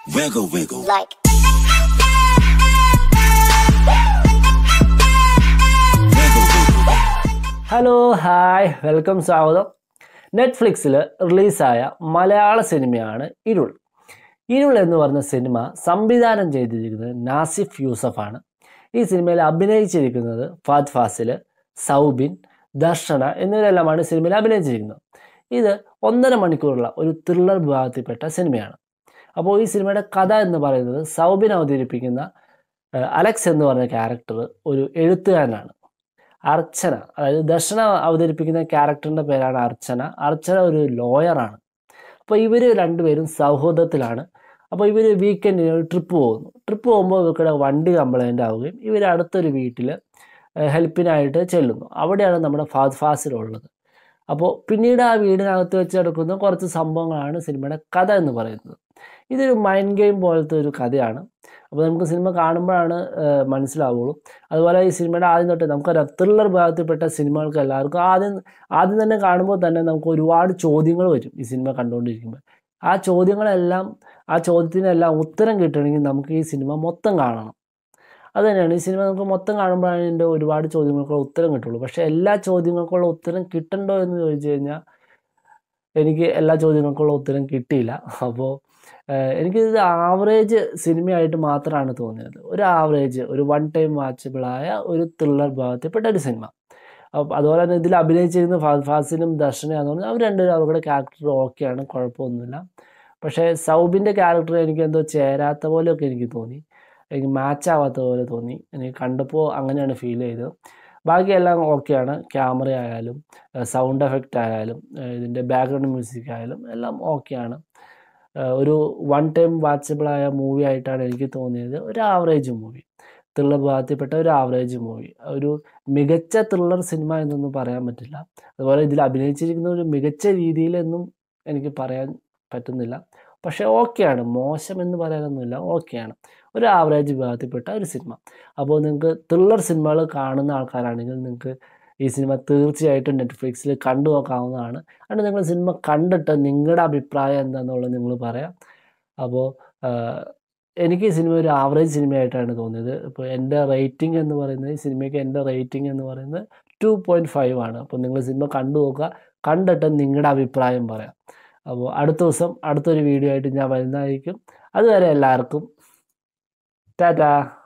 Wiggle, wiggle. like Wiggle, wiggle. Hello hi welcome സ്വാഗതം നെറ്റ്ഫ്ലിക്സിൽ റിലീസായ മലയാള സിനിമയാണ് ഇരുൾ ഇരുൾ എന്ന് പറഞ്ഞ സിനിമ സംവിധാനം ചെയ്തിരിക്കുന്നത് നാസിഫ് യൂസഫാണ് ഈ സിനിമയിൽ അഭിനയിച്ചിരിക്കുന്നത് ഫാദ് ഫാസിൽ സൗബിൻ ദർശന എന്നിവരെല്ലാമാണ് സിനിമയിൽ അഭിനയിച്ചിരിക്കുന്നത് ഇത് ഒന്നര മണിക്കൂറുള്ള ഒരു ത്രില്ലർ വിഭാഗത്തിൽപ്പെട്ട സിനിമയാണ് അപ്പോൾ ഈ സിനിമയുടെ കഥ എന്ന് പറയുന്നത് സൗബിൻ അവതരിപ്പിക്കുന്ന ഏഹ്, അലക്സ് എന്ന് പറഞ്ഞ ക്യാരക്ടർ ഒരു എഴുത്തുകാരനാണ് അർച്ചന അതായത് ദർശന അവതരിപ്പിക്കുന്ന ക്യാരക്ടറിൻ്റെ പേരാണ് അർച്ചന അർച്ചന ഒരു ലോയറാണ് അപ്പോൾ ഇവർ രണ്ടുപേരും സൗഹൃദത്തിലാണ് അപ്പോൾ ഇവർ വീക്കെൻഡിന് ഒരു ട്രിപ്പ് പോകുന്നു ട്രിപ്പ് പോകുമ്പോൾ ഇവർക്കിടെ വണ്ടി കംപ്ലൈൻ്റ് ആവുകയും ഇവർ അടുത്തൊരു വീട്ടിൽ ഹെൽപ്പിനായിട്ട് ചെല്ലുന്നു അവിടെയാണ് നമ്മുടെ ഫാദ് ഫാസിലുള്ളത് അപ്പോൾ പിന്നീട് ആ വീടിനകത്ത് വെച്ച് നടക്കുന്ന കുറച്ച് സംഭവങ്ങളാണ് സിനിമയുടെ കഥ എന്ന് പറയുന്നത് ഇതൊരു മൈൻഡ് ഗെയിം പോലത്തെ ഒരു കഥയാണ് അപ്പോൾ നമുക്ക് സിനിമ കാണുമ്പോഴാണ് ഏഹ്, മനസ്സിലാവുള്ളൂ അതുപോലെ ഈ സിനിമയുടെ ആദ്യം തൊട്ട് നമുക്കറിയാം ത്രില്ലർ വിഭാഗത്തിൽപ്പെട്ട സിനിമകൾക്ക് എല്ലാവർക്കും ആദ്യം ആദ്യം തന്നെ കാണുമ്പോൾ തന്നെ നമുക്ക് ഒരുപാട് ചോദ്യങ്ങൾ വരും ഈ സിനിമ കണ്ടുകൊണ്ടിരിക്കുമ്പോൾ ആ ചോദ്യങ്ങളെല്ലാം ആ ചോദ്യത്തിനെല്ലാം ഉത്തരം കിട്ടണമെങ്കിൽ നമുക്ക് ഈ സിനിമ മൊത്തം കാണണം അത് തന്നെയാണ് ഈ സിനിമ നമുക്ക് മൊത്തം കാണുമ്പോഴാണ് ഇതിൻ്റെ ഒരുപാട് ചോദ്യങ്ങൾക്കുള്ള ഉത്തരം കിട്ടുള്ളൂ പക്ഷേ എല്ലാ ചോദ്യങ്ങൾക്കുള്ള ഉത്തരം കിട്ടണ്ടോ എന്ന് ചോദിച്ചു കഴിഞ്ഞാൽ എനിക്ക് എല്ലാ ചോദ്യങ്ങൾക്കുള്ള ഉത്തരം കിട്ടിയില്ല അപ്പോൾ എനിക്കിത് ആവറേജ് സിനിമയായിട്ട് മാത്രമാണ് തോന്നിയത് ഒരു ആവറേജ് ഒരു വൺ ടൈം വാച്ചബിളായ ഒരു ത്രില്ലർ ഭാഗത്തിൽപ്പെട്ട ഒരു സിനിമ അപ്പോൾ അതുപോലെ തന്നെ ഇതിൽ അഭിനയിച്ചിരുന്ന ഫാ- ഫാസിനും ദർശനയാന്ന് പറഞ്ഞാൽ അവർ രണ്ടുപേരും അവരുടെ ക്യാരക്ടർ ഓക്കെയാണ് കുഴപ്പമൊന്നുമില്ല പക്ഷേ സൗബിൻ്റെ ക്യാരക്ടർ എനിക്ക് എന്തോ ചേരാത്ത പോലെയൊക്കെ എനിക്ക് തോന്നി എനിക്ക് മാച്ച് ആവാത്ത പോലെ തോന്നി എനിക്ക് കണ്ടപ്പോൾ അങ്ങനെയാണ് ഫീൽ ചെയ്തത് ബാക്കിയെല്ലാം ഓക്കെയാണ് ക്യാമറ ആയാലും സൗണ്ട് എഫക്റ്റ് ആയാലും ഏഹ് ഇതിൻ്റെ ബാക്ക്ഗ്രൗണ്ട് മ്യൂസിക് ആയാലും എല്ലാം ഓക്കെയാണ് ഏഹ് ഒരു വൺ ടൈം വാച്ചബിളായ മൂവി ആയിട്ടാണ് എനിക്ക് തോന്നിയത് ഒരു ആവറേജ് മൂവി ത്രില്ലർ ഭാഗത്തിൽപ്പെട്ട ഒരു ആവറേജ് മൂവി ഒരു മികച്ച ത്രില്ലർ സിനിമ എന്നൊന്നും പറയാൻ പറ്റില്ല അതുപോലെ ഇതിൽ അഭിനയിച്ചിരിക്കുന്ന ഒരു മികച്ച രീതിയിലൊന്നും എനിക്ക് പറയാൻ പറ്റുന്നില്ല പക്ഷേ ഓക്കെയാണ് മോശം എന്ന് പറയാനൊന്നുമില്ല ഓക്കെയാണ് ഒരു ആവറേജ് വിഭാഗത്തിൽപ്പെട്ട ഒരു സിനിമ അപ്പോൾ നിങ്ങൾക്ക് ത്രില്ലർ സിനിമകൾ കാണുന്ന ആൾക്കാരാണെങ്കിൽ നിങ്ങൾക്ക് ഈ സിനിമ തീർച്ചയായിട്ടും നെറ്റ്ഫ്ലിക്സിൽ കണ്ടു നോക്കാവുന്നതാണ് അതുകൊണ്ട് നിങ്ങൾ സിനിമ കണ്ടിട്ട് നിങ്ങളുടെ അഭിപ്രായം എന്താണെന്നുള്ളത് നിങ്ങൾ പറയാം അപ്പോൾ എനിക്ക് ഈ സിനിമ ഒരു ആവറേജ് സിനിമയായിട്ടാണ് തോന്നിയത് ഇപ്പോൾ എൻ്റെ റേറ്റിംഗ് എന്ന് പറയുന്നത് ഈ സിനിമയ്ക്ക് എൻ്റെ റേറ്റിംഗ് എന്ന് പറയുന്നത് ടു പോയിൻറ്റ് ഫൈവ് ആണ് അപ്പോൾ നിങ്ങൾ സിനിമ കണ്ടു നോക്കുക കണ്ടിട്ട് നിങ്ങളുടെ അഭിപ്രായം പറയാം അപ്പോൾ അടുത്ത ദിവസം അടുത്തൊരു വീഡിയോ ആയിട്ട് ഞാൻ വരുന്നതായിരിക്കും അതുവരെ എല്ലാവർക്കും ടാറ്റാ